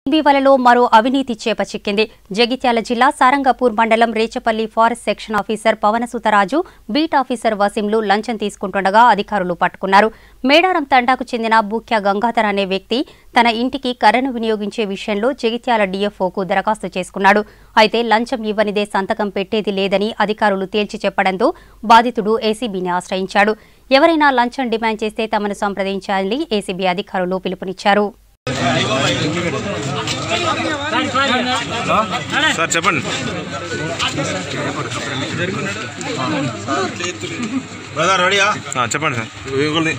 బీవలలో మరో అవినీతి చేప చిక్కింది జగిత్యాల జిల్లా సారంగపూర్ మండలం Rechapalli forest section officer Pavanasutaraju beat officer వసీంలు లంచం తీసుకుంటుండగా అధికారులు పట్టుకున్నారు మేడారం తండాకు చెందిన బూక్య గంగాధర్ అనే వ్యక్తి తన ఇంటికి కర్రను వినియోగించే విషయంలో జగిత్యాల డీఎఫ్ఓకు దరఖాస్తు చేసుకున్నాడు అయితే లంచం ఇవ్వనిదే సంతకం పెట్టేది లేదని అధికారులు తేల్చి చెప్పడంతో బాధితుడు ఏసీబీని ఆశ్రయించాడు ఎవరైనా లంచం డిమాండ్ చేస్తే తమను సంప్రదించాలని ఏసీబీ అధికారులు పిలుపునిచ్చారు సార్ చెప్పండి బ్రదర్ రెడీయా ఆ, చెప్పండి సార్ ఇదిగోండి.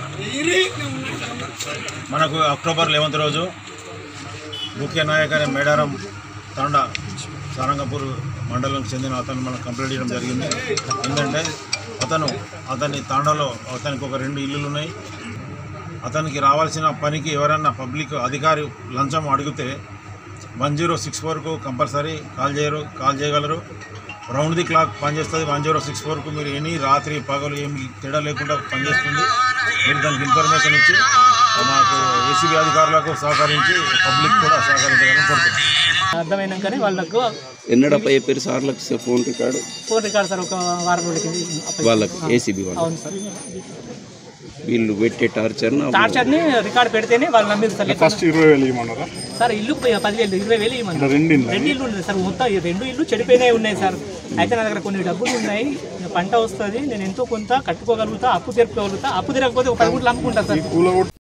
మనకు అక్టోబర్ లెవెంత్ రోజు ముఖ్య నాయక్ అనే మేడారం తాండా సారంగపూర్ మండలంకి చెందిన అతను మనకు కంప్లైంట్ చేయడం జరిగింది ఏంటంటే అతను అతని తాండాలో అతనికి ఒక రెండు ఇల్లులు ఉన్నాయి అతనికి రావాల్సిన పనికి ఎవరన్నా పబ్లిక్ అధికారి లంచం అడిగితే వన్ జీరో సిక్స్ ఫోర్కు కంపల్సరీ కాల్ చేయరు కాల్ చేయగలరు రౌండ్ ది క్లాక్ పనిచేస్తుంది వన్ జీరో సిక్స్ ఫోర్కు మీరు ఎనీ రాత్రి పగలు ఏమి తేడా లేకుండా పనిచేస్తుంది మీరు దానికి ఇన్ఫర్మేషన్ ఇచ్చి మాకు ఏసీబీ అధికారులకు సహకరించి పబ్లిక్ కూడా సహకరించాలని కోరుతున్నాను అర్థమైనాకనే వాళ్ళకు ఎన్నడప్ప చెప్పారు సార్లకు phone record phone record sir ఒక వారం రోజుల కింద అప్ప- వాళ్ళకు ఏసీబీ వాళ్ళు అవును సార్ వీళ్ళు పెట్టే టార్చర్ టార్చర్ని రికార్డ్ పెడితేనే వాళ్ళు నమ్మిరు సార్ ఫస్ట్ ఇరవై వేలు ఇవ్వమన్నారా సార్ ఇల్లు ప- పదివేలు ఇరవై వేలు ఇవ్వమన్నారు రెండు ఇల్లు రెండు ఇల్లు ఉన్నాయి సార్ మొత్తం ఈ రెండు ఇల్లు చెడిపోయినాయి ఉన్నాయి సార్ అయితే నా దగ్గర కొన్ని డబ్బులు ఉన్నాయి ఇంకా పంట వస్తుంది నేను ఎంతో కొంత కట్టుకోగలుగుతా అప్పు తీర్పుకోగలుగుతా అప్పు తీరకపోతే ఒక పది గుంటలు అమ్ముకుంటా సార్ కూలగొట్టు